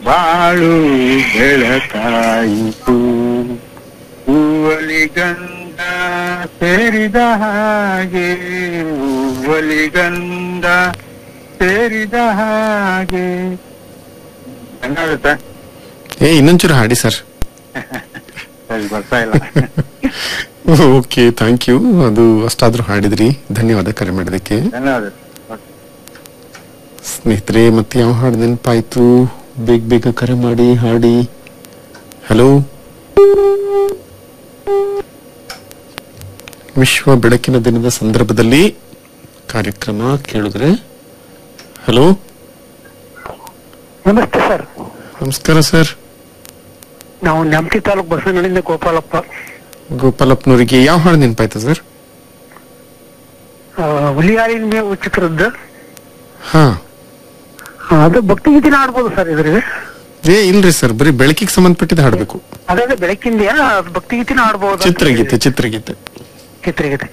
ಬಾಳು ಬೆಳಕಾಯಿತು ಹೂವಲಿ ಗಂಧ ಸೇರಿದ ಹಾಗೆ ಹೂವಲಿ ಗಂಧ ಸೇರಿದ ಹಾಗೆ ಹೆಂಗಾಗುತ್ತೆ ಏ ಇನ್ನೊಂಚೂರು ಹಾಡಿ ಸರ್ ಸರಿ ಬರ್ತಾ ಇಲ್ಲ ಓಕೆ ಥ್ಯಾಂಕ್ ಯು ಅದು ಅಷ್ಟಾದ್ರೂ ಹಾಡಿದ್ರಿ ಧನ್ಯವಾದ ಕರೆ ಮಾಡಿದಕ್ಕೆ ಧನ್ಯವಾದ ಸ್ನೇಹಿತರೆ ಮತ್ತೆ ಯಾವ ಹಾಡು ನೆನಪಾಯ್ತು ಬೇಗ ಬೇಗ ಕರೆ ಮಾಡಿ ಹಾಡಿ ಹಲೋ ವಿಶ್ವ ಬೆಳಕಿನ ದಿನದ ಸಂದರ್ಭದಲ್ಲಿ ಕಾರ್ಯಕ್ರಮ ಕೇಳಿದ್ರೆ ಹಲೋ ನಮಸ್ತೆ ಸರ್ ನಮಸ್ಕಾರ ಸರ್ ನಾವು ನ್ಯಾಮತಿ ತಾಲೂಕು ಬಸವನಹಳ್ಳಿಯಿಂದ ಗೋಪಾಲಪ್ಪ ಗೋಪಾಲಪ್ಪನವರಿಗೆ ಯಾವ ಹಾಡು ನೆನಪಾಯ್ತು ಸರ್ ಆ, ಹುಲಿಯಾರಿನ ಮೇವು ಚಿತ್ರದ್ದು ಹಾ ಆ, ಅದು ಭಕ್ತಿಗೀತಿನ ಆಡ್ಬೋದು ಸರ್ ಇದ್ರಿಗೆ ಏ ಇಲ್ರಿ ಸರ್ ಬರೀ ಬೆಳಕಿಗೆ ಸಂಬಂಧಪಟ್ಟಿದ್ದು ಹಾಡ್ಬೇಕು ಅದೇ ಬೆಳಕಿಂದ ಭಕ್ತಿಗೀತಿನ ಆಡ್ಬೋದು ಚಿತ್ರಗೀತೆ ಚಿತ್ರಗೀತೆ ಚಿತ್ರಗೀತೆ